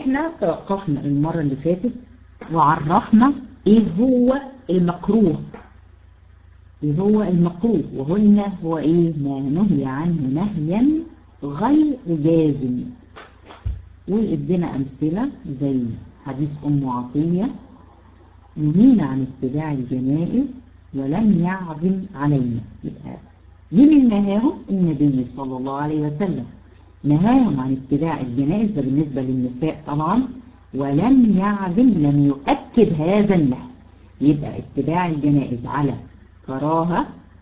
احنا توقفنا المرة اللي فاتت وعرفنا ايه هو المكروه ايه هو المكروه وقلنا هو ايه ما نهي عنه نهيا غير جازم وادينا امثلة زي حديث ام عطية نهينا عن اتباع الجنائز ولم يعظم علينا مين اللي نهاهم النبي صلى الله عليه وسلم نهاهم عن اتباع الجنائز ده بالنسبة للنساء طبعا ولم يعظم لم يؤكد هذا النهي يبقى اتباع الجنائز على كراهة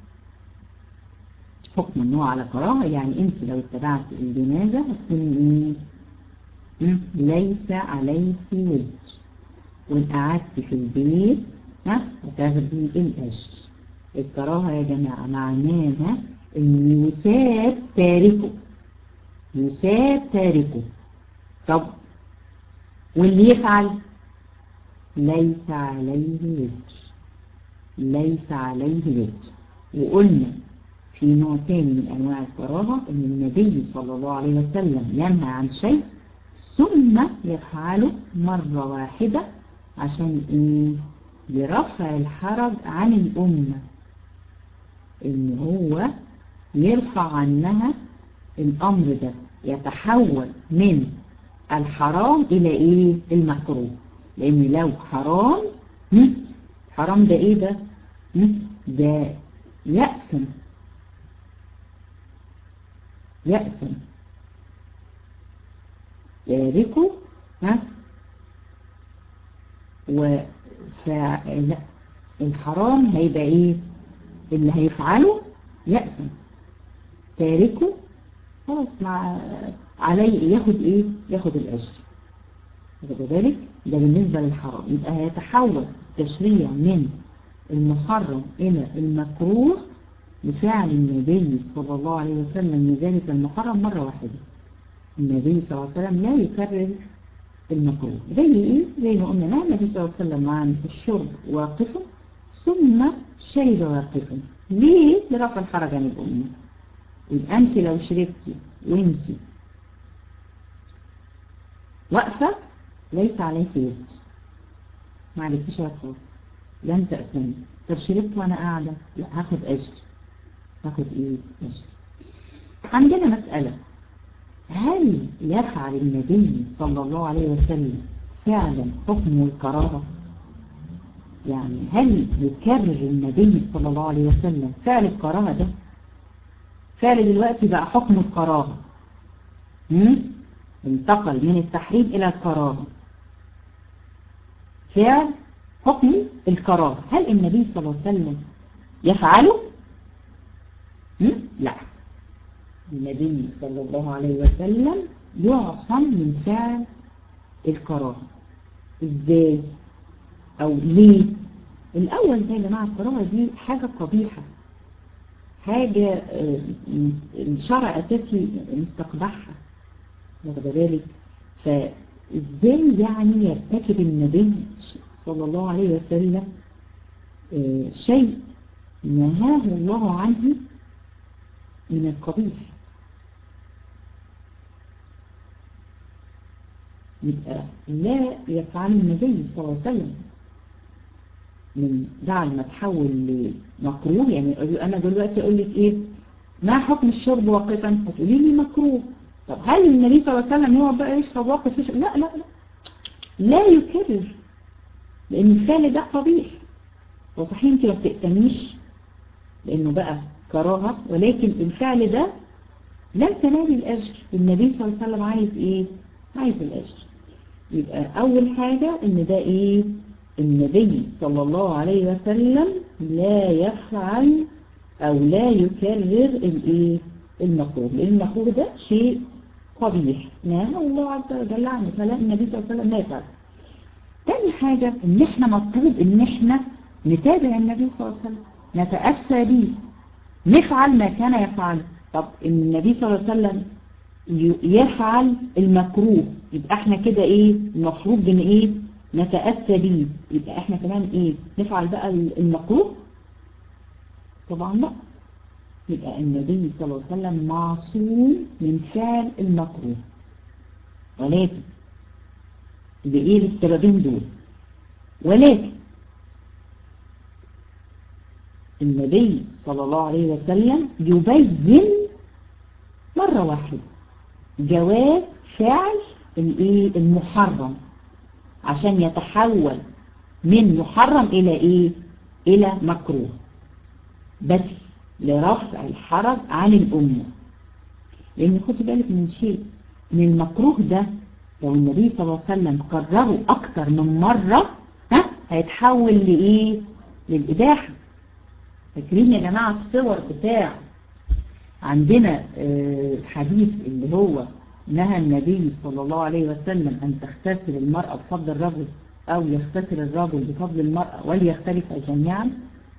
حكم النوع على كراهة يعني انت لو اتبعت الجنازة هتكوني ايه ليس عليك وزر وان قعدت في البيت ها هتاخدي الاجر الكراهة يا جماعة معناها ان يساب تاركه يساب تاركه طب واللي يفعل ليس عليه وزر ليس عليه وزر وقلنا في نوع تاني من أنواع الكراهة أن النبي صلى الله عليه وسلم ينهى عن شيء ثم يفعله مرة واحدة عشان إيه لرفع الحرج عن الأمة إن هو يرفع عنها الأمر ده يتحول من الحرام إلى إيه المكروه لأن لو حرام حرام ده إيه ده ده يأسم يأسم ياركوا ها الحرام هيبقى ايه اللي هيفعله يأسم تاركه خلاص مع عليه ياخد ايه ياخد الاجر واخد بالك ده بالنسبة للحرام يبقى هيتحول التشريع من المحرم الى المكروه بفعل النبي صلى الله عليه وسلم لذلك المحرم مرة واحدة النبي صلى الله عليه وسلم لا يكرر المكروه زي ايه زي ما قلنا النبي صلى الله عليه وسلم عن الشرب واقفا ثم شرب واقفا ليه لرفع الحرج عن الأمة يبقى أنت لو شربتي وانت واقفة ليس عليك وزر ما عليكيش وقفة لن تأسمي طب شربت وانا قاعدة لا هاخد أجر هاخد ايه أجر عندنا مسألة هل يفعل النبي صلى الله عليه وسلم فعلا حكم الكراهة يعني هل يكرر النبي صلى الله عليه وسلم فعل الكراهة ده فعل دلوقتي بقى حكم الكراهة انتقل من التحريم إلى الكراهة فعل حكم الكراهة هل النبي صلى الله عليه وسلم يفعله؟ لا النبي صلى الله عليه وسلم يعصم من فعل الكراهة ازاي او ليه الاول ده يا جماعه الكراهه دي حاجه قبيحه حاجه الشرع اساسي مستقبحها واخد بالك فازاي يعني يرتكب النبي صلى الله عليه وسلم شيء نهاه الله عنه من القبيح يبقى لا يفعل النبي صلى الله عليه وسلم من بعد ما تحول لمكروه يعني أنا دلوقتي أقول لك إيه ما حكم الشرب واقفا هتقولي لي مكروه طب هل النبي صلى الله عليه وسلم هو بقى يشرب واقف يشرب لا لا لا لا يكرر لأن الفعل ده قبيح وصحيح انت ما بتقسميش لأنه بقى كراهة ولكن الفعل ده لن تنال الأجر النبي صلى الله عليه وسلم عايز إيه عايز الأجر يبقى أول حاجة إن ده إيه النبي صلى الله عليه وسلم لا يفعل أو لا يكرر الإيه المكروه لأن المكروه ده شيء قبيح نهى الله عز وجل عنه فلا النبي صلى الله عليه وسلم لا يفعل تاني حاجة إن إحنا مطلوب إن إحنا نتابع النبي صلى الله عليه وسلم نتأسى به نفعل ما كان يفعله طب النبي صلى الله عليه وسلم يفعل المكروه يبقى احنا كده ايه المفروض بن ايه نتأسى بيه يبقى احنا كمان ايه نفعل بقى المكروه طبعا لا يبقى النبي صلى الله عليه وسلم معصوم من فعل المكروه ولكن لإيه للسببين دول ولكن النبي صلى الله عليه وسلم يبين مرة واحدة جواز فعل الايه المحرم عشان يتحول من محرم الى ايه الى مكروه بس لرفع الحرج عن الامه لان خدي بالك من شيء ان المكروه ده لو النبي صلى الله عليه وسلم كرره اكتر من مرة ها هيتحول لايه للاباحه فاكرين يا جماعه الصور بتاع عندنا الحديث اللي هو نهى النبي صلى الله عليه وسلم أن تغتسل المرأة بفضل الرجل أو يغتسل الرجل بفضل المرأة وليختلفا جميعا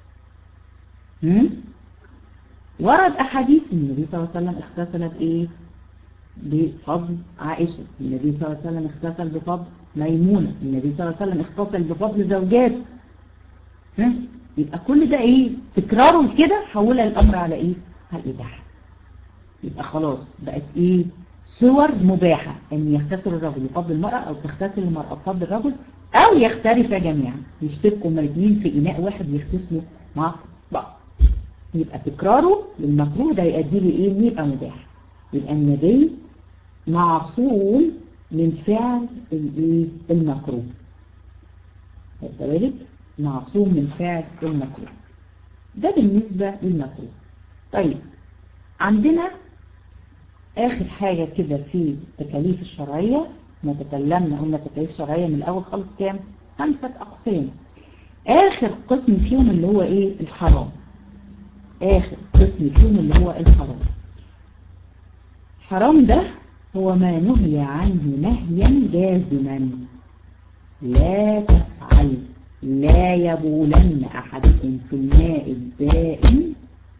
ورد أحاديث النبي صلى الله عليه وسلم اغتسل بإيه بفضل عائشة النبي صلى الله عليه وسلم اغتسل بفضل ميمونة النبي صلى الله عليه وسلم اغتسل بفضل زوجاته يبقى كل ده ايه تكراره كده حولها الامر على ايه على الاباحه يبقى خلاص بقت ايه صور مباحة ان يغتسل الرجل بفضل المرأة او تغتسل المرأة بفضل الرجل او يختلفا جميعا يشتركوا هما الاثنين في اناء واحد يغتسلوا مع بعض يبقى تكراره للمكروه ده يؤدي لي ايه يبقى مباح يبقى النبي معصوم من فعل الايه المكروه خدت بالك معصوم من فعل المكروه ده بالنسبة للمكروه طيب عندنا آخر حاجة كده في التكاليف الشرعية ما تكلمنا قلنا التكاليف الشرعية من الأول خالص كام خمسة أقسام آخر قسم فيهم اللي هو إيه الحرام آخر قسم فيهم اللي هو الحرام الحرام ده هو ما نهي عنه نهيا جازما لا تفعل لا يبولن أحدكم في الماء الدائم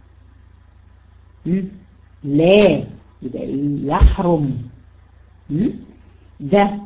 لا يبقى ايه يحرم ده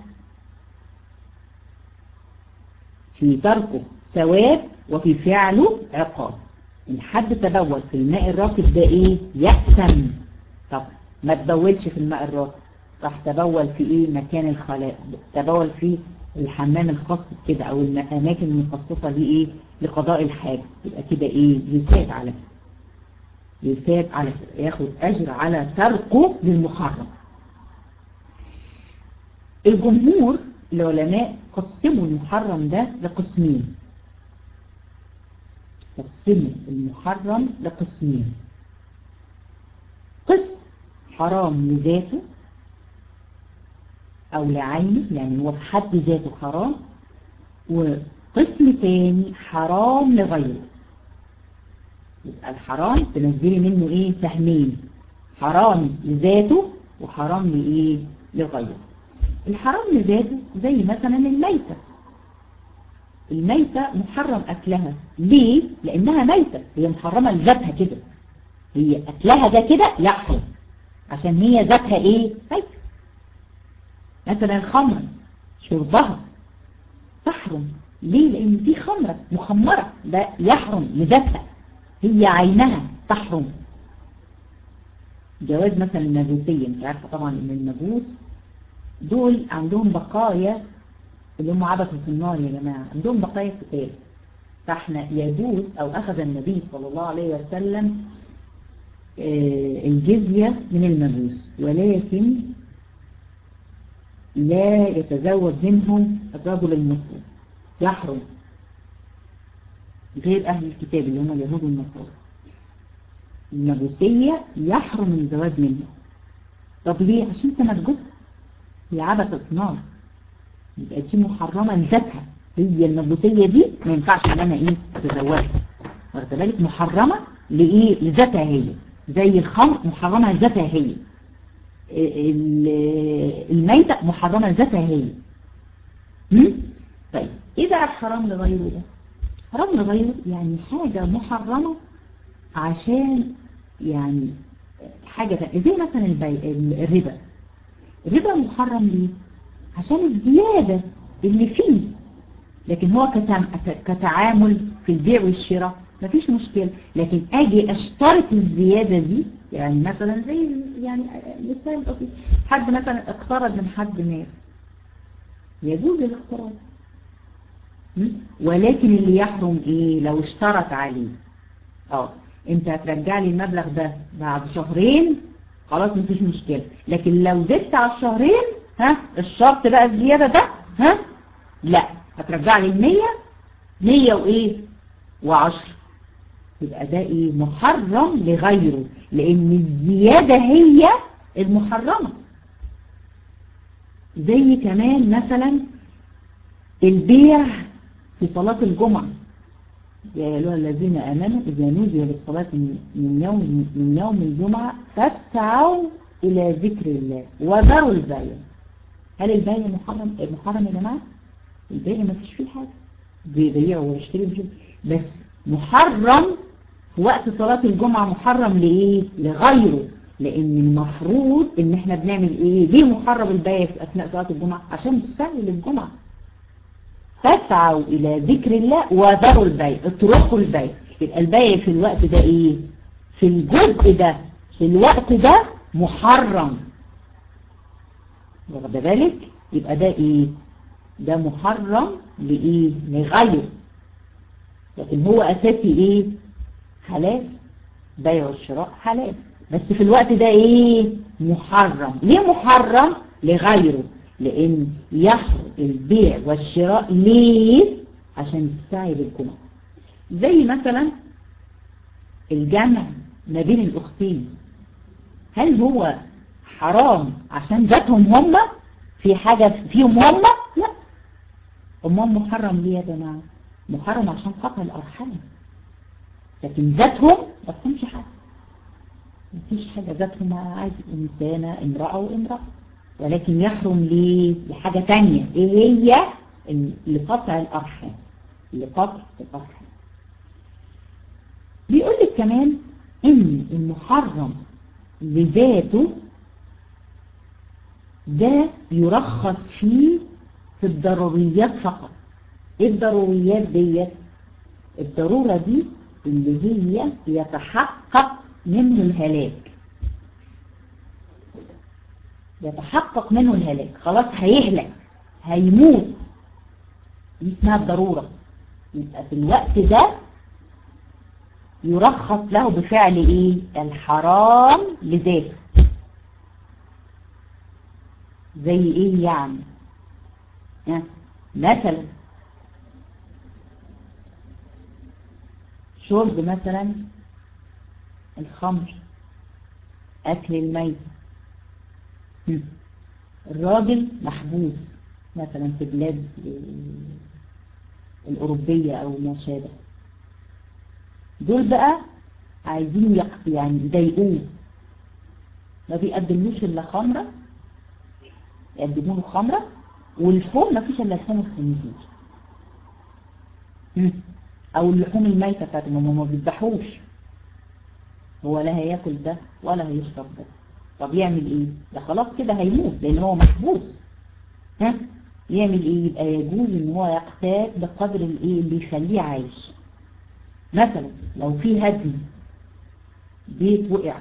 في تركه ثواب وفي فعله عقاب ان حد تبول في الماء الراكد ده ايه يأثم طب ما تبولش في الماء الراكد راح تبول في ايه مكان الخلاء تبول في الحمام الخاص كده او الاماكن المخصصة دي ايه لقضاء الحاجة يبقى كده ايه يساب على كده يساب على ياخد أجر على تركه للمحرم الجمهور العلماء قسموا المحرم ده لقسمين قسموا المحرم لقسمين قسم حرام لذاته أو لعينه يعني هو في حد ذاته حرام وقسم تاني حرام لغيره يبقى الحرام تنزلي منه ايه سهمين حرام لذاته وحرام لايه لغيره الحرام لذاته زي مثلا الميتة الميتة محرم اكلها ليه لانها ميتة هي محرمة لذاتها كده هي اكلها ده كده يحرم عشان هي ذاتها ايه ميتة مثلا الخمر شربها تحرم ليه لان دي خمرة مخمرة ده يحرم لذاتها هي عينها تحرم جواز مثلا النجوسية انت عارفة طبعا ان النجوس دول عندهم بقايا اللي هم عبثوا في النار يا جماعة عندهم بقايا قتال فاحنا يجوز او اخذ النبي صلى الله عليه وسلم الجزية من المجوس ولكن لا يتزوج منهم الرجل المسلم يحرم غير أهل الكتاب اللي هم اليهود والنصارى المجوسية يحرم الزواج منها طب ليه؟ عشان تنجسها هي عبثة نار يبقى دي محرمة لذاتها هي المجوسية دي ما ينفعش ان انا ايه اتزوجها واخد بالك محرمة لايه لذاتها هي زي الخمر محرمة لذاتها هي الميتة محرمة لذاتها هي طيب ايه بقى الحرام لغيره ده حرام لغيره يعني حاجة محرمة عشان يعني حاجة زي مثلا الربا الربا محرم ليه عشان الزيادة اللي فيه لكن هو كتعامل في البيع والشراء مفيش مشكلة لكن اجي اشترط الزيادة دي يعني مثلا زي يعني مثال بسيط حد مثلا اقترض من حد مال يجوز الاقتراض ولكن اللي يحرم ايه لو اشترط عليه اه انت هترجع لي المبلغ ده بعد شهرين خلاص مفيش مشكلة لكن لو زدت على الشهرين ها الشرط بقى الزيادة ده ها لا هترجع لي المية مية وايه وعشر يبقى ده ايه محرم لغيره لان الزيادة هي المحرمة زي كمان مثلا البيع في صلاة الجمعة يا أيها الذين آمنوا إذا نودي للصلاة من يوم من يوم الجمعة فاسعوا إلى ذكر الله وذروا البيع هل البيع محرم محرم يا جماعة؟ البيع ما فيش فيه حاجة بيبيع ويشتري ويشتري بس محرم في وقت صلاة الجمعة محرم لإيه؟ لغيره لأن المفروض إن إحنا بنعمل إيه؟ ليه محرم البيع في أثناء صلاة الجمعة؟ عشان السهل للجمعة فاسعوا إلى ذكر الله وذروا البيع اتركوا البيع يبقى البيع في الوقت ده إيه؟ في الجزء ده في الوقت ده محرم واخد بالك؟ يبقى ده إيه؟ ده محرم لإيه؟ لغيره لكن هو أساسي إيه؟ حلال بيع والشراء حلال بس في الوقت ده ايه محرم ليه محرم لغيره لان يحرم البيع والشراء ليه عشان السعي بالجمع زي مثلا الجمع ما بين الاختين هل هو حرام عشان ذاتهم هم في حاجة فيهم هم لا امهم محرم ليه يا جماعة محرم عشان قطع الارحام لكن ذاتهم ما تكونش حاجة مفيش حاجة ذاتهم عادي إنسانة امرأة وامرأة ولكن يحرم ليه لحاجة تانية ايه هي لقطع الأرحام لقطع الأرحام بيقول لك كمان ان المحرم لذاته ده يرخص فيه في الضروريات فقط ايه الضروريات ديت الضرورة دي اللي هي يتحقق منه الهلاك يتحقق منه الهلاك خلاص هيهلك هيموت دي اسمها الضرورة يبقى في الوقت ده يرخص له بفعل ايه الحرام لذاته زي ايه يعني ها مثلا شرب مثلا الخمر أكل الميت الراجل محبوس مثلا في بلاد الأوروبية أو ما شابه دول بقى عايزين يعني يضايقوه ما بيقدملوش إلا خمرة يقدموا له خمرة واللحوم ما فيش إلا لحوم الخنزير أو اللحوم الميتة بتاعتهم هم ما بيذبحوش هو لا هياكل ده ولا هيشرب ده طب يعمل ايه ده خلاص كده هيموت لان هو محبوس ها يعمل ايه يبقى يجوز ان هو يقتات بقدر الايه اللي يخليه عايش مثلا لو في هدم بيت وقع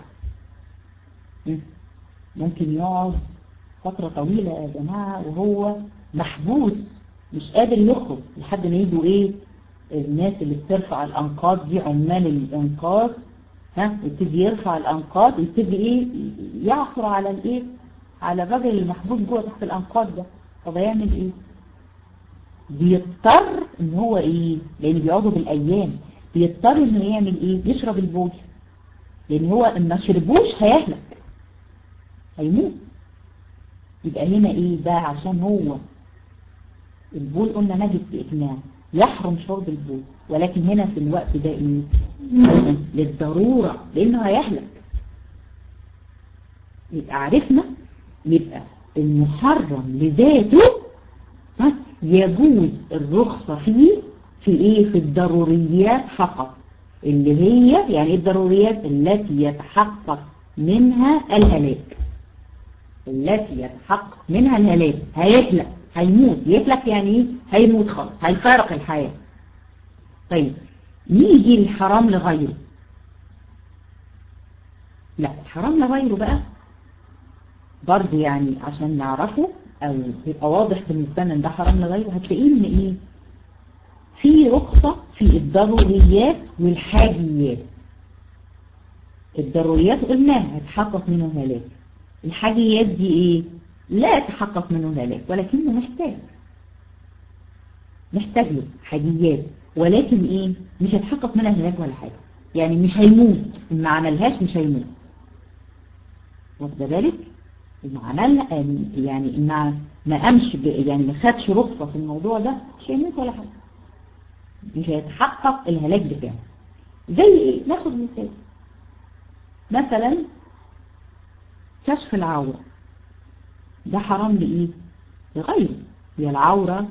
ممكن يقعد فترة طويلة يا جماعة وهو محبوس مش قادر يخرج لحد ما يجوا ايه الناس اللي بترفع الانقاض دي عمال الانقاذ ها يبتدي يرفع الانقاض ويبتدي ايه يعثر على الايه على الراجل المحبوس جوه تحت الانقاض ده طب هيعمل ايه بيضطر ان هو ايه لان بيقعدوا بالايام بيضطر انه يعمل ايه يشرب البول لان هو ان ما شربوش هيهلك هيموت يبقى هنا ايه ده عشان هو البول قلنا نجس باجماع يحرم شرب البول ولكن هنا في الوقت ده ايه للضرورة لانه هيهلك يبقى عرفنا يبقى المحرم لذاته يجوز الرخصة فيه في ايه في الضروريات فقط اللي هي يعني ايه الضروريات التي يتحقق منها الهلاك التي يتحقق منها الهلاك هيهلك هيموت يهلك يعني ايه هيموت خالص هيفارق الحياة طيب نيجي الحرام لغيره لا الحرام لغيره بقى برضه يعني عشان نعرفه او يبقى واضح بالنسبة لنا ان ده حرام لغيره هتلاقيه ان ايه في رخصة في الضروريات والحاجيات الضروريات قلناها هتحقق منه هلاك الحاجيات دي ايه لا يتحقق منه هلاك ولكنه محتاج محتاج له حاجيات ولكن ايه مش هيتحقق منها هلاك ولا حاجة يعني مش هيموت ما عملهاش مش هيموت واخد بالك ما عملها يعني ما ما قامش يعني ما خدش رخصة في الموضوع ده مش هيموت ولا حاجة مش هيتحقق الهلاك بتاعه زي ايه ناخد مثال مثلا كشف العورة ده حرام لإيه لغيره هي العورة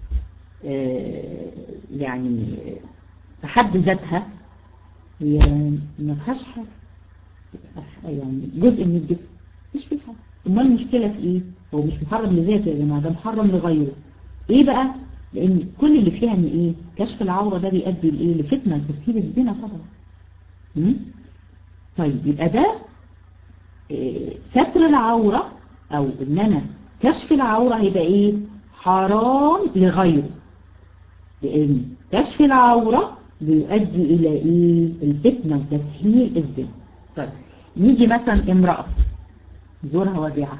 آه يعني في حد ذاتها هي ما فيهاش حاجة يعني جزء من الجسم مش في حاجة امال المشكلة في ايه هو مش محرم لذاته يا جماعة ده محرم لغيره ايه بقى لان كل اللي فيها ان ايه كشف العورة ده بيؤدي لايه لفتنة لتسهيل الزنا طبعا م? طيب يبقى ده إيه ستر العورة او ان انا كشف العورة هيبقى ايه حرام لغيره لان كشف العورة بيؤدي الى ايه الفتنة وتسهيل الزنا طيب نيجي مثلا امرأة زورها وجعها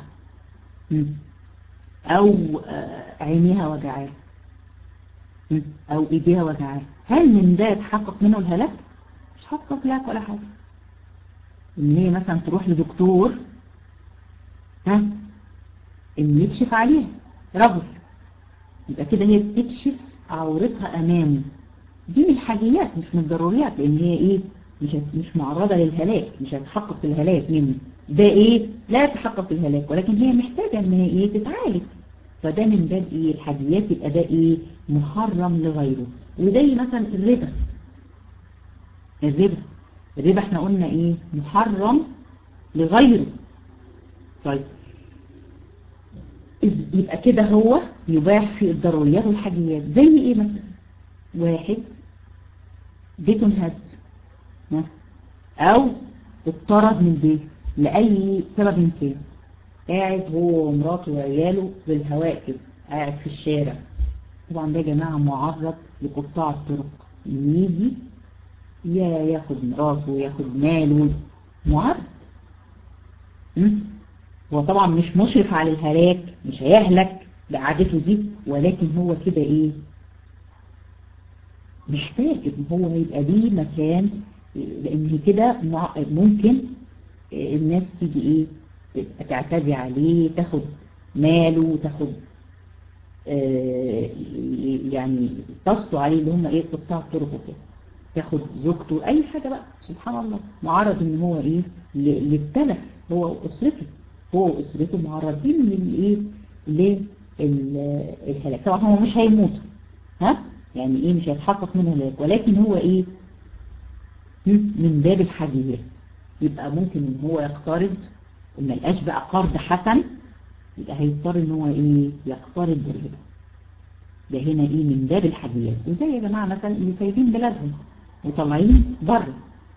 او عينيها وجعها او ايديها وجعها هل من ده يتحقق منه الهلاك مش حقق لك ولا حاجة ان هي مثلا تروح لدكتور ها ان يكشف عليها رجل يبقى كده هي بتكشف عورتها امامه دي من الحاجيات مش من الضروريات لان هي ايه مش مش معرضة للهلاك مش هتحقق الهلاك منه ده ايه لا يتحقق الهلاك ولكن هي محتاجة ان هي ايه تتعالج فده من باب ايه الحاجيات يبقى ده ايه محرم لغيره وزي مثلا الربا الربا الربا احنا قلنا ايه محرم لغيره طيب يبقى كده هو يباح في الضروريات والحاجيات زي ايه مثلا واحد بيته انهد او اضطرد من البيت لأي سبب كان قاعد هو ومراته وعياله بالهواء كده قاعد في الشارع طبعا ده يا جماعة معرض لقطاع الطرق يجي يا ياخد مراته ياخد ماله معرض هو طبعا مش مشرف على الهلاك مش هيهلك بقعدته دي ولكن هو كده ايه محتاج ان هو يبقى ليه مكان لان كده ممكن الناس تيجي ايه تعتدي عليه تاخد ماله تاخد آه يعني تصلوا عليه اللي هم ايه قطاع الطرق وكده تاخد زوجته اي حاجة بقى سبحان الله معرض ان هو ايه للتلف هو واسرته هو واسرته معرضين للايه للهلاك طبعا هو مش هيموت ها يعني ايه مش هيتحقق منه هلاك ولكن هو ايه من باب الحاجيات يبقى ممكن ان هو يقترض وما لقاش بقى قرض حسن يبقى هيضطر ان هو ايه يقترض بالربا ده هنا ايه من باب الحاجيات وزي يا جماعة مثلا اللي سايبين بلادهم وطالعين بره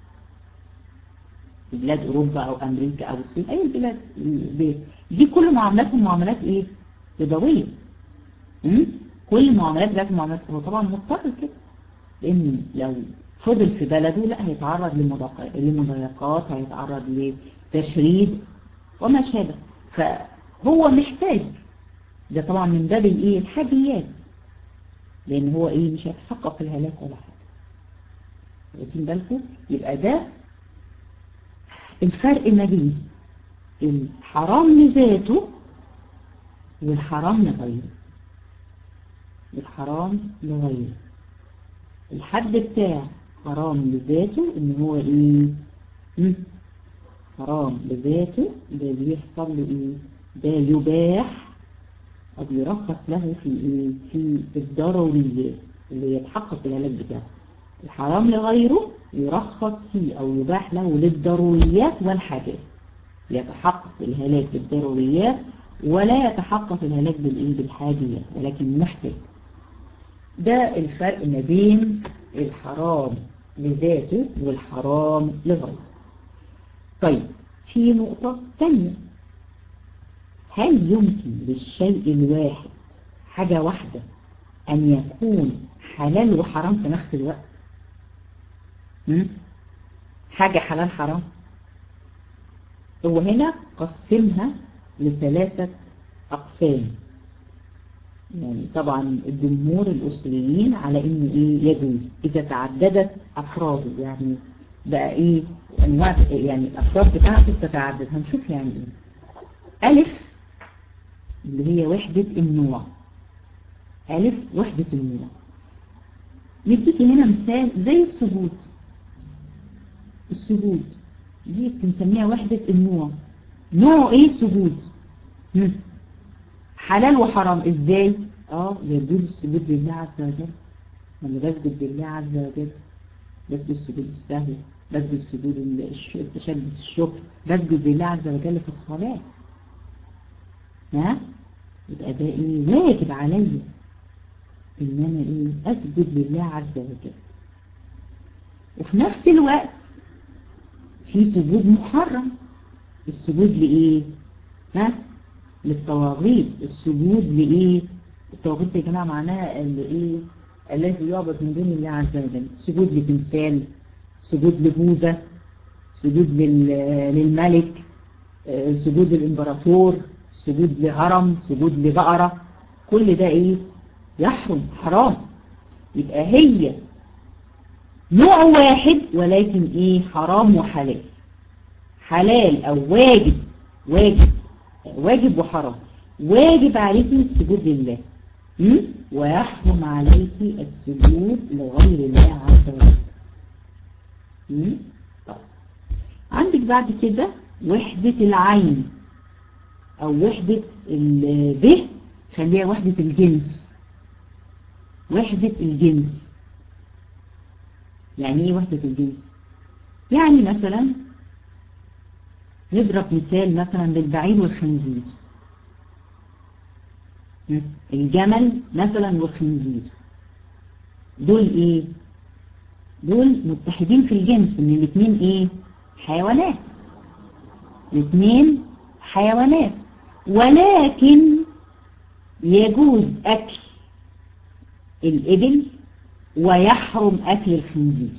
في بلاد اوروبا او امريكا او الصين اي البلاد دي كل معاملاتهم معاملات ايه ربويه كل المعاملات بتاعت المعاملات هو طبعا مضطر كده لان لو فضل في بلده لا هيتعرض لمضايقات هيتعرض لتشريد وما شابه فهو محتاج ده طبعا من باب الايه الحاجيات لان هو ايه مش هيتحقق الهلاك ولا حاجه واخدين بالكم يبقى ده الفرق ما بين الحرام لذاته والحرام لغيره الحرام لغيره الحد بتاع حرام لذاته ان هو ايه حرام لذاته ده بيحصل له ايه ده يباح او يرخص له في ايه في الضروريات اللي يتحقق العلاج بتاعه الحرام لغيره يرخص فيه او يباح له للضروريات والحاجات يتحقق الهلاك بالضروريات ولا يتحقق الهلاك بالايه بالحاجيات ولكن محتاج ده الفرق ما بين الحرام لذاته والحرام لغيره طيب في نقطة تانية هل يمكن للشيء الواحد حاجة واحدة أن يكون حلال وحرام في نفس الوقت م? حاجة حلال حرام هو هنا قسمها لثلاثة أقسام يعني طبعا الجمهور الأصليين على إنه إيه يجوز إذا تعددت أفراده يعني بقى إيه أنواع يعني الأفراد بتاعته تتعدد هنشوف يعني إيه ألف اللي هي وحدة النوع ألف وحدة النوع نديكي هنا مثال زي السجود السجود دي بنسميها وحدة النوع نوع ايه سجود مم. حلال وحرام ازاي اه يجوز السجود لله عز وجل لما بسجد لله عز وجل بسجد السجود السهل بسجد السجود تشدد الشكر بسجد لله عز وجل في الصلاة ها يبقى ده ايه واجب عليا ان انا ايه اسجد لله عز وجل وفي نفس الوقت في سجود محرم السجود لإيه ها للطواغيت السجود لإيه الطواغيت يا جماعة معناها اللي إيه الذي يعبد من دون الله عز وجل سجود لتمثال سجود لبوذا سجود للملك سجود للإمبراطور سجود لهرم سجود لبقرة كل ده إيه يحرم حرام يبقى هي نوع واحد ولكن ايه حرام وحلال حلال او واجب واجب واجب وحرام واجب عليك السجود لله م? ويحرم عليك السجود لغير الله عز وجل طيب عندك بعد كده وحدة العين او وحدة الب خليها وحدة الجنس وحدة الجنس يعني ايه وحدة الجنس يعني مثلا نضرب مثال مثلا بالبعير والخنزير الجمل مثلا والخنزير دول ايه دول متحدين في الجنس ان الاثنين ايه حيوانات الاثنين حيوانات ولكن يجوز اكل الابل ويحرم أكل الخنزير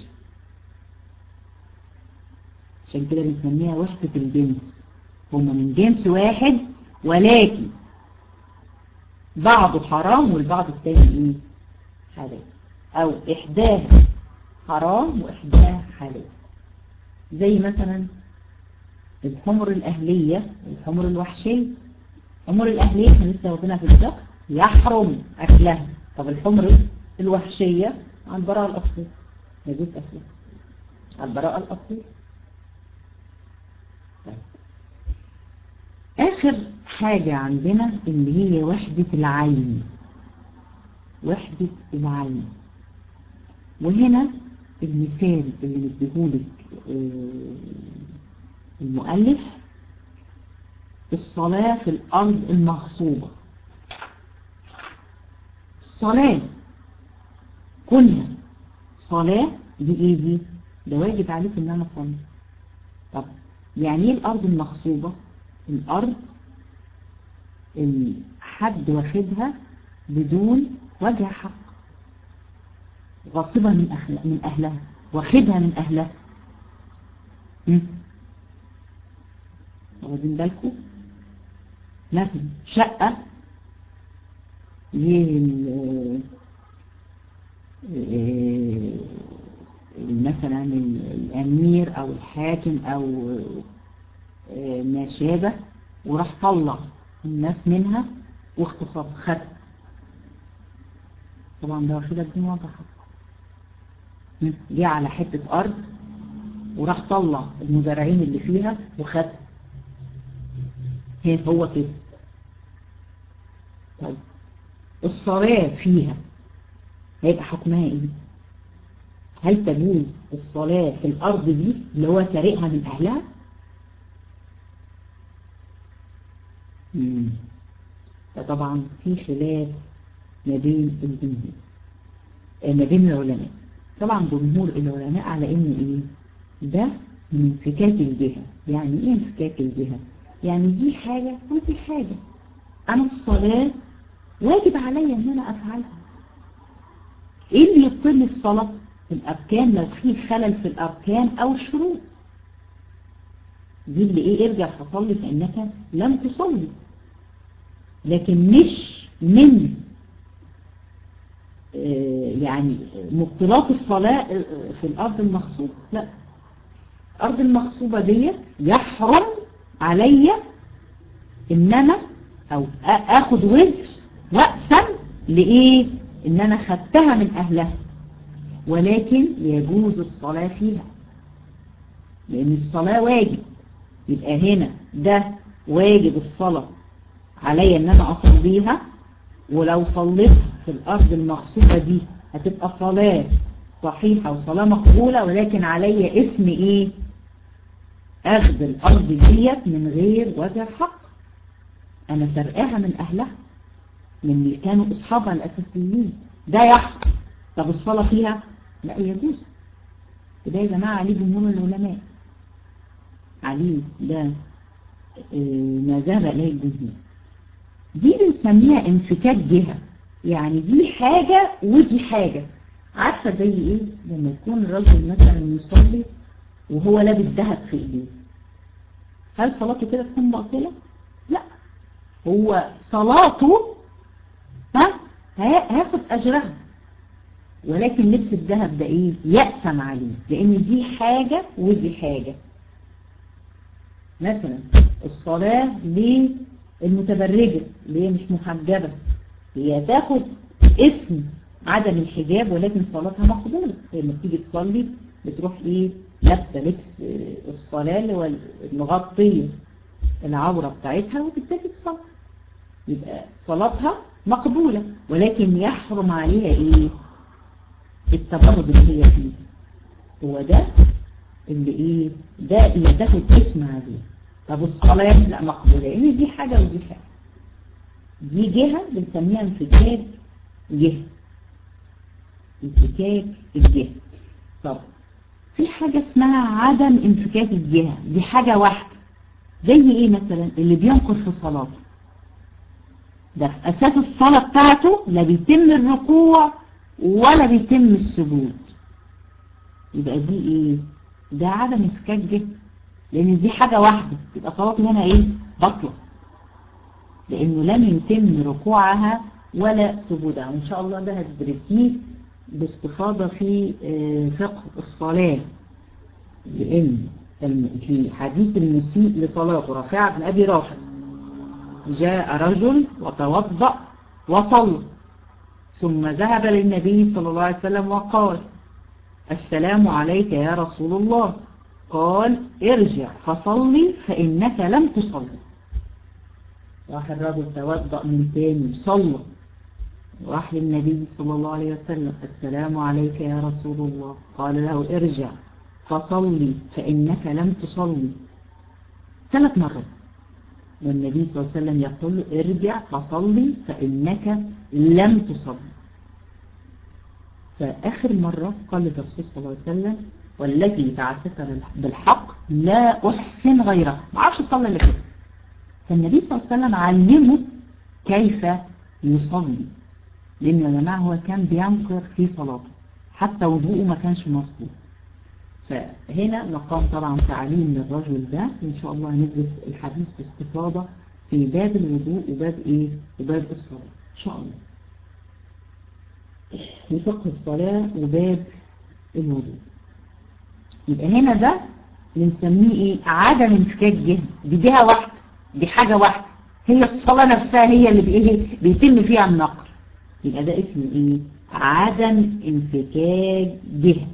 عشان كده بنسميها وحدة الجنس هما من جنس واحد ولكن بعضه حرام والبعض التاني ايه حلال او احداها حرام واحداها حلال زي مثلا الحمر الاهلية والحمر الوحشية الحمر الاهلية احنا لسه واخدينها في الفقه يحرم اكلها طب الحمر الوحشية على البراءة الأصلية يجوز أكلها على البراءة الأصلية طيب. آخر حاجة عندنا اللي هي وحدة العين وحدة العين وهنا المثال اللي مديهولك المؤلف الصلاة في الأرض المغصوبة الصلاة كلها صلاة دي ايه دي ده واجب عليك ان انا اصلي طب يعني ايه الارض المغصوبة الارض حد واخدها بدون وجه حق غاصبة من أهل من اهلها واخدها من اهلها واخدين بالكم مثلا شقة ليه مثلا الأمير أو الحاكم أو ما شابه وراح طلع الناس منها واغتصب خد طبعا ده واخدها بدون وضع حق جه على حتة أرض وراح طلع المزارعين اللي فيها وخدها هي هو كده طيب الصلاة فيها هيبقى حكمها ايه هل تجوز الصلاة في الأرض دي اللي هو سارقها من أهلها مم. فطبعا في خلاف ما بين الجمهور ما بين العلماء طبعا جمهور العلماء على ان ايه ده من انفكاك الجهة يعني ايه انفكاك الجهة يعني دي حاجة ودي حاجة أنا الصلاة واجب علي أن أنا أفعلها إيه اللي يبطل الصلاة الأركان لو في خلل في الأركان أو الشروط دي اللي إيه ارجع فصلي فإنك لم تصلي لكن مش من يعني مبطلات الصلاة في الأرض المغصوبة لا الأرض المغصوبة ديت يحرم علي إن أنا أو أخد وزر وأقسم لإيه إن أنا خدتها من أهلها ولكن يجوز الصلاة فيها لأن الصلاة واجب يبقى هنا ده واجب الصلاة علي إن أنا أصليها ولو صليتها في الأرض المغصوبة دي هتبقى صلاة صحيحة وصلاة مقبولة ولكن علي اسم إيه أخذ الأرض ديت من غير وجه حق أنا سرقاها من أهلها من اللي كانوا أصحابها الأساسيين ده يحق طب الصلاة فيها لا يجوز ده يا جماعة عليه جمهور العلماء عليه ده ما ذهب إليه الجمهور دي بنسميها انفكاك جهة يعني دي حاجة ودي حاجة عارفة زي ايه لما يكون الرجل مثلا يصلي وهو لابس ذهب في ايديه هل صلاته كده تكون باطلة لا هو صلاته ها هياخد اجرها ولكن لبس الذهب ده ايه يأسم عليه لان دي حاجة ودي حاجة مثلا الصلاة للمتبرجة اللي هي مش محجبة هي تاخد اسم عدم الحجاب ولكن صلاتها مقبولة لما بتيجي تصلي بتروح ايه لابسه لبس الصلاة اللي هو المغطية العورة بتاعتها وبالتالي الصلاة يبقى صلاتها مقبولة ولكن يحرم عليها ايه التبرج اللي هي فيه هو ده اللي ايه ده اللي تاخد اسم عليه طب الصلاة لا مقبولة لان دي حاجة ودي حاجة دي جهة بنسميها انفكاك جهة انفكاك الجهة طب في حاجة اسمها عدم انفكاك الجهة دي حاجة واحدة زي ايه مثلا اللي بينقر في صلاته ده في اساس الصلاة بتاعته لا بيتم الركوع ولا بيتم السجود يبقى دي ايه ده عدم انفكاك جهة لان دي حاجة واحدة يبقى صلاته هنا ايه بطلة لانه لم يتم ركوعها ولا سجودها وان شاء الله ده هتدرسيه باستفاضة في فقه الصلاة لأن في حديث المسيء لصلاة رافع بن أبي رافع جاء رجل وتوضأ وصلى ثم ذهب للنبي صلى الله عليه وسلم وقال السلام عليك يا رسول الله قال ارجع فصلي فإنك لم تصلي راح الرجل توضأ من تاني وصلى راح للنبي صلى الله عليه وسلم السلام عليك يا رسول الله قال له ارجع فصلي فإنك لم تصلي ثلاث مرات والنبي صلى الله عليه وسلم يقول له ارجع فصلي فإنك لم تصلي فآخر مرة قال الرسول صلى الله عليه وسلم والذي بعثك بالحق لا أحسن غيره ما عرفش صلى اللي كده فالنبي صلى الله عليه وسلم علمه كيف يصلي لأن يا جماعة هو كان بينقر في صلاته حتى وضوءه ما كانش مظبوط فهنا مقام طبعا تعليم للرجل ده إن شاء الله هندرس الحديث باستفاضة في باب الوضوء وباب إيه وباب الصلاة إن شاء الله في فقه الصلاة وباب الوضوء يبقى هنا ده بنسميه إيه عدم انفكاك جهة دي جهة واحدة دي حاجة واحدة هي الصلاة نفسها هي اللي بإيه بيتم فيها النقر يبقى ده اسمه ايه عدم انفكاك جهة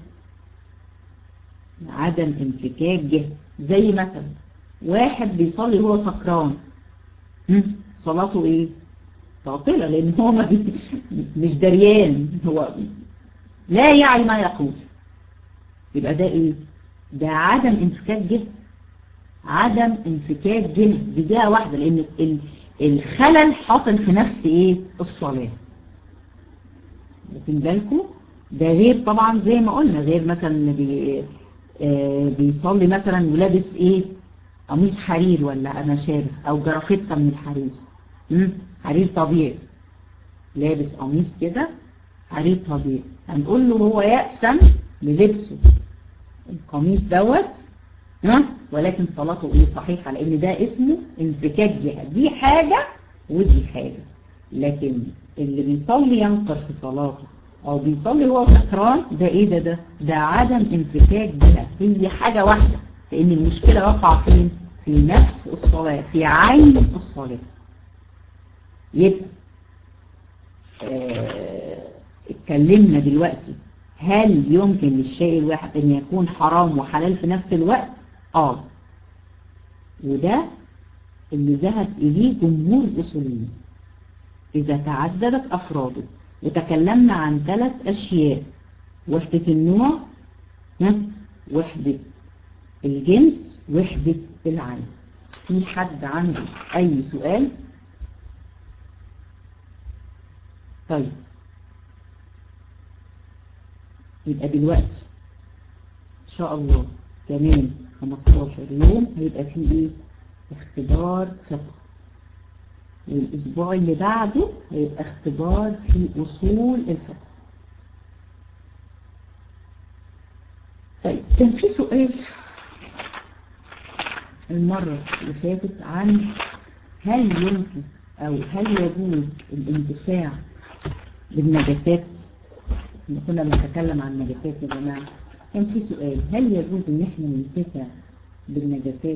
عدم انفكاك جهة زي مثلا واحد بيصلي هو سكران صلاته ايه باطلة لان هو ما بي... مش دريان هو لا يعي ما يقول يبقى ده ايه ده عدم انفكاك جهة عدم انفكاك جهة دي جهة واحدة لان ال... الخلل حاصل في نفس ايه الصلاة واخدين بالكم ده غير طبعا زي ما قلنا غير مثلا اللي بي آه بيصلي مثلا ولابس ايه قميص حرير ولا أنا شابه أو جرافطة من الحرير مم؟ حرير طبيعي لابس قميص كده حرير طبيعي هنقول له هو يأسم بلبسه القميص دوت ها ولكن صلاته ايه صحيحة لان ده اسمه انفكاك جهة دي حاجة ودي حاجة لكن اللي بيصلي ينقر في صلاته او بيصلي هو سكران ده ايه ده ده ده عدم انفكاك جهة هي حاجة واحدة لان المشكلة وقع فين في نفس الصلاة في عين الصلاة يبقى اه اتكلمنا دلوقتي هل يمكن للشيء الواحد ان يكون حرام وحلال في نفس الوقت اه وده اللي ذهب اليه جمهور الاصوليين اذا تعددت افراده وتكلمنا عن ثلاث اشياء وحدة النوع وحدة الجنس وحدة العين في حد عنده اي سؤال طيب يبقى دلوقتي ان شاء الله كمان 15 يوم هيبقى فيه ايه اختبار فقه والاسبوع اللي بعده هيبقى اختبار في اصول الفقه طيب كان في سؤال المرة اللي فاتت عن هل يمكن او هل يجوز الانتفاع بالنجاسات كنا بنتكلم عن النجاسات يا جماعة كان في سؤال هل يجوز ان احنا ننتفع بالنجاسات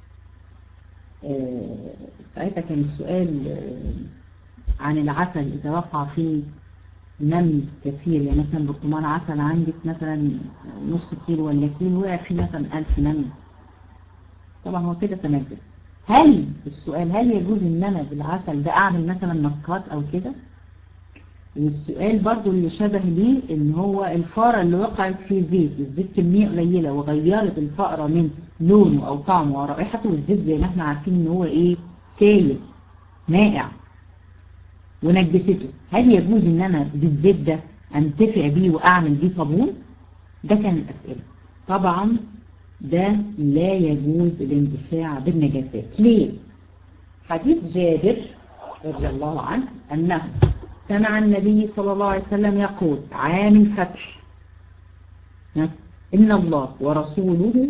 آه ساعتها كان السؤال آه عن العسل اذا وقع فيه نمل كثير يعني مثلا برطمان عسل عندك مثلا نص كيلو ولا كيلو وقع فيه مثلا ألف نمل طبعا هو كده تنجس هل السؤال هل يجوز ان انا بالعسل ده اعمل مثلا مسكات او كده والسؤال برضو اللي شبه ليه ان هو الفارة اللي وقعت في زيت الزيت كمية قليلة وغيرت الفأرة من لونه او طعمه ورائحته والزيت زي ما احنا عارفين ان هو ايه سايل مائع ونجسته هل يجوز ان انا بالزيت ده انتفع بيه واعمل بيه صابون ده كان الاسئلة طبعا ده لا يجوز الانتفاع بالنجاسات ليه حديث جابر رضي الله عنه انه سمع النبي صلى الله عليه وسلم يقول عام الفتح إن الله ورسوله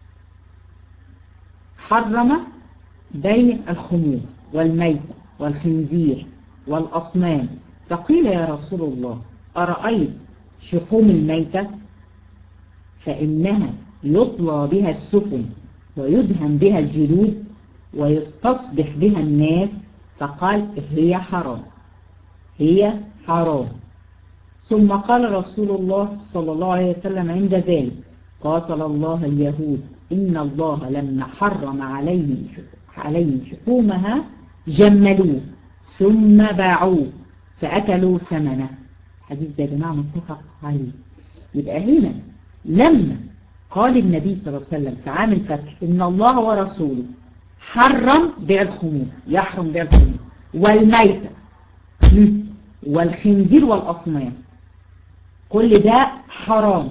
حرم بيع الخمور والميت والخنزير والأصنام فقيل يا رسول الله أرأيت شحوم الميتة فإنها يطلى بها السفن ويدهن بها الجلود ويستصبح بها الناس فقال هي حرام هي حرام ثم قال رسول الله صلى الله عليه وسلم عند ذلك قاتل الله اليهود إن الله لما حرم عليه عليهم شحومها جملوه ثم باعوه فأكلوا ثمنه الحديث ده يا جماعة متفق عليه يبقى هنا لما قال النبي صلى الله عليه وسلم في عام الفتح إن الله ورسوله حرم بيع الخمور يحرم بيع الخمور والميتة والخنزير والأصنام كل ده حرام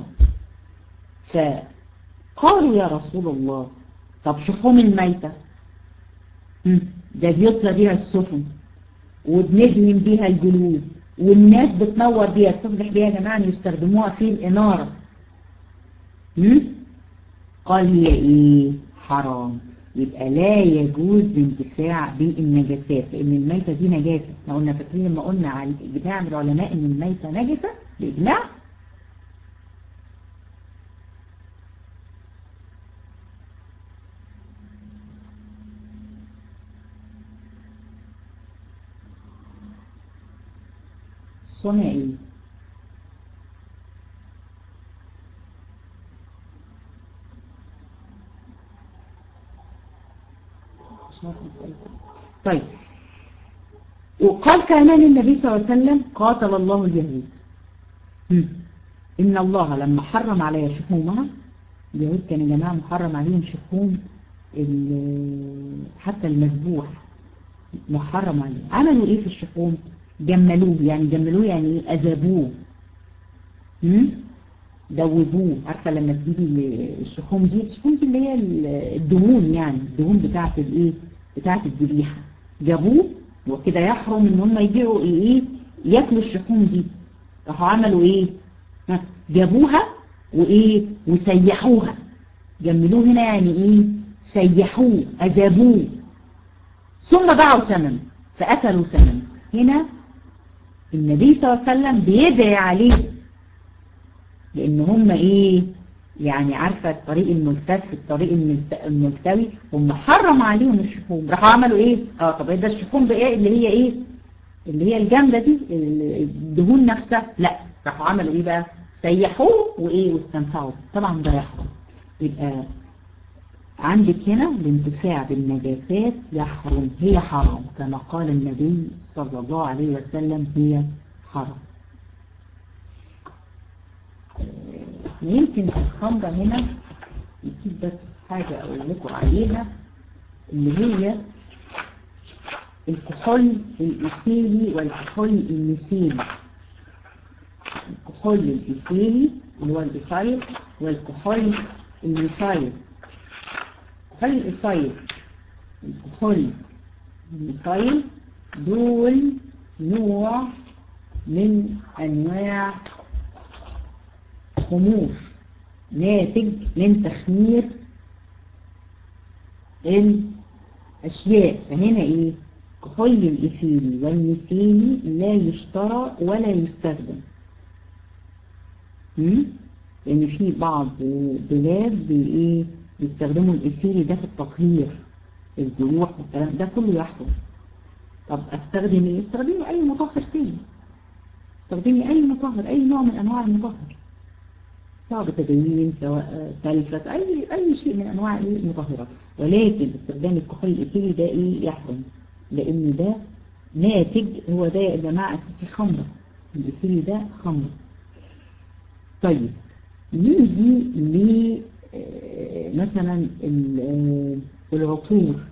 فقالوا يا رسول الله طب شحوم الميتة ده بيطلع بيها السفن وبندهن بيها الجلود والناس بتنور بيها تصبح بيها يا جماعة يستخدموها في الإنارة قال هي ايه حرام يبقى لا يجوز الانتفاع بالنجاسات لان الميتة دي نجاسة احنا قلنا فاكرين لما قلنا على اجماع من العلماء ان الميتة نجسة باجماع صنع ايه طيب وقال كمان النبي صلى الله عليه وسلم قاتل الله اليهود إن الله لما حرم عليها شحومها اليهود كان يا جماعة محرم عليهم شحوم حتى المذبوح محرم عليه عملوا ايه في الشحوم جملوه يعني جملوه يعني اذابوه دوبوه عارفة لما تجيبي الشحوم دي الشحوم دي اللي هي الدهون يعني الدهون بتاعة الايه بتاعة الذبيحة جابوه وكده يحرم ان هم يبيعوا الايه ياكلوا الشحوم دي راحوا عملوا ايه جابوها وايه وسيحوها جملوه هنا يعني ايه سيحوه اذابوه ثم باعوا ثمن فاكلوا ثمن هنا النبي صلى الله عليه وسلم بيدعي عليه لان هم ايه يعني عارفة الطريق الملتف الطريق الملتوي هم حرم عليهم الشحوم راحوا عملوا ايه اه طب ده الشحوم بقى اللي هي ايه اللي هي الجامدة دي الدهون نفسها لا راحوا عملوا ايه بقى سيحوه وايه واستنفعوا طبعا ده يحرم يبقى عندك هنا الانتفاع بالنجاسات يحرم هي حرام كما قال النبي صلى الله عليه وسلم هي حرام يمكن الخمرة هنا نسيب بس حاجة أقول لكم عليها اللي هي الكحول الإيثيلي والكحول الميثيلي الكحول الإيثيلي اللي هو الإيثايل والكحول الميثايل الكحول الإيثايل الكحول الميثايل دول نوع من أنواع خمور ناتج من تخمير الأشياء فهنا إيه كحول الإثيلي والميثيلي لا يشترى ولا يستخدم لأن في بعض بلاد بإيه بيستخدموا الإثيلي ده في التطهير الجروح والكلام ده كله يحصل طب استخدم ايه استخدمي اي مطهر تاني استخدمي اي مطهر اي نوع من انواع المطهر سواء بتدوين سواء سلفس اي اي شيء من انواع المطهرات ولكن استخدام الكحول الايثيلي ده ايه يحرم لان ده ناتج هو ده يا جماعه اساسي خمره الايثيلي ده خمره طيب نيجي ل مثلا العطور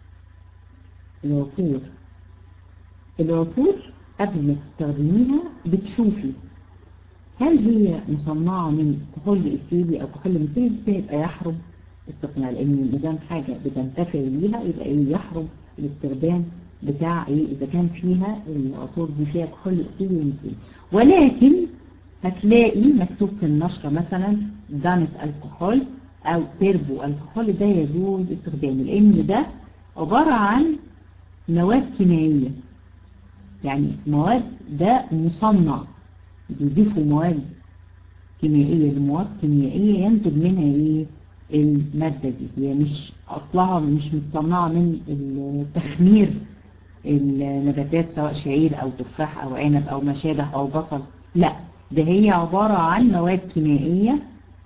العطور العطور قبل ما تستخدميها بتشوفي هل هي مصنعة من كحول إيثيلي أو كحول مثيلي يبقى يحرم استخدامها لأن مدام حاجة بتنتفع بيها يبقى إيه يحرم الاستخدام بتاع إيه إذا كان فيها العطور دي فيها كحول إيثيلي ومثيلي ولكن هتلاقي مكتوب في النشرة مثلا دانت الكحول أو تربو الكحول ده يجوز استخدامه لأن ده عبارة عن مواد كيميائية يعني مواد ده مصنع بيضيفوا مواد كيميائية لمواد كيميائية ينتج منها ايه المادة دي هي مش اصلها مش متصنعة من التخمير النباتات سواء شعير او تفاح او عنب او ما شابه او بصل لا ده هي عبارة عن مواد كيميائية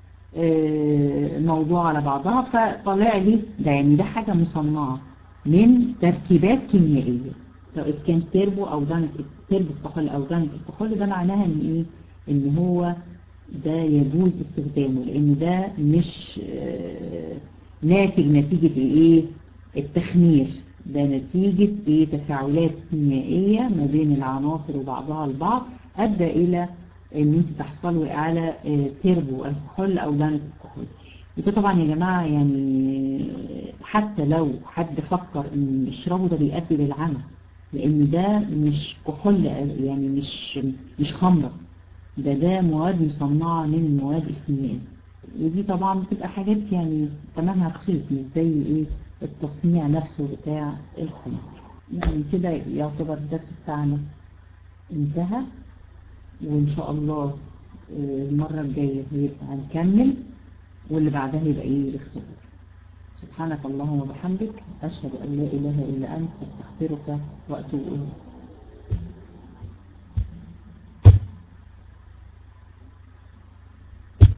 موضوع على بعضها فطلع لي ده يعني ده حاجة مصنعة من تركيبات كيميائية سواء كان تربو او دانت تربو الكحول او دانت الكحول ده معناها ان ايه ان هو ده يجوز استخدامه لان ده مش ناتج نتيجة ايه التخمير ده نتيجة ايه تفاعلات كيميائية ما بين العناصر وبعضها البعض ادى الى ان انت تحصلوا على تربو الكحول او دانت الكحول وده طبعا يا جماعة يعني حتى لو حد فكر ان يشربه ده بيؤدي للعمى لان ده مش كحول يعني مش مش خمرة ده ده مواد مصنعة من المواد الكيميائية ودي طبعا بتبقى حاجات يعني تمامها رخيص مش زي ايه التصنيع نفسه بتاع الخمر يعني كده يعتبر الدرس بتاعنا انتهى وان شاء الله المرة الجاية هيبقى هنكمل واللي بعدها يبقى ايه الاختبار سبحانك اللهم وبحمدك أشهد أن لا إله إلا أنت أستغفرك وأتوب إليك